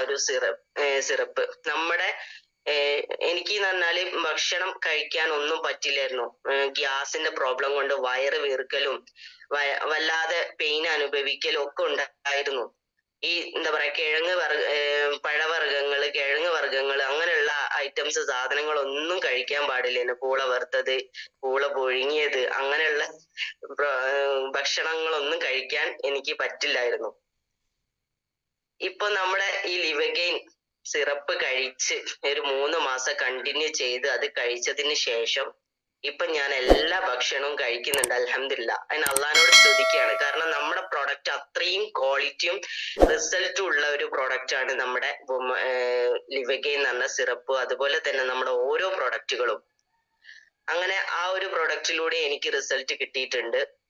ഒരു syrup syrup നമ്മുടെ ഏഹ് എനിക്ക് എന്ന് പറഞ്ഞാല് ഭക്ഷണം കഴിക്കാൻ ഒന്നും പറ്റില്ലായിരുന്നു ഗ്യാസിന്റെ പ്രോബ്ലം കൊണ്ട് വയറ് വീർക്കലും വയ- വല്ലാതെ പെയിൻ അനുഭവിക്കലും ഒക്കെ ഉണ്ടായിരുന്നു ഈ എന്താ പറയാ കിഴങ്ങ് വർഗ ഏഹ് പഴവർഗ്ഗങ്ങള് കിഴങ്ങ് വർഗ്ഗങ്ങള് അങ്ങനെയുള്ള ഐറ്റംസ് സാധനങ്ങളൊന്നും കഴിക്കാൻ പാടില്ലായിരുന്നു പൂള വറുത്തത് പൂള പുഴുങ്ങിയത് അങ്ങനെയുള്ള പ്ര- ഏഹ് ഭക്ഷണങ്ങളൊന്നും കഴിക്കാൻ എനിക്ക് പറ്റില്ലായിരുന്നു ഇപ്പൊ നമ്മുടെ ഈ ലിവഗെയിൻ സിറപ്പ് കഴിച്ച് ഒരു മൂന്ന് മാസം കണ്ടിന്യൂ ചെയ്ത് അത് കഴിച്ചതിന് ശേഷം ഇപ്പൊ ഞാൻ എല്ലാ ഭക്ഷണവും കഴിക്കുന്നുണ്ട് അൽഹംദുലില്ല അതിന് അള്ളഹാനോട് സ്തുതിക്കുകയാണ് കാരണം നമ്മുടെ പ്രൊഡക്റ്റ് അത്രയും ക്വാളിറ്റിയും റിസൾട്ടും ഉള്ള ഒരു പ്രൊഡക്റ്റ് ആണ് നമ്മുടെ ലിവഗെയിൻ എന്ന് പറഞ്ഞ സിറപ്പ് അതുപോലെ തന്നെ നമ്മുടെ ഓരോ പ്രൊഡക്റ്റുകളും അങ്ങനെ ആ ഒരു പ്രൊഡക്റ്റിലൂടെ എനിക്ക് റിസൾട്ട് കിട്ടിയിട്ടുണ്ട്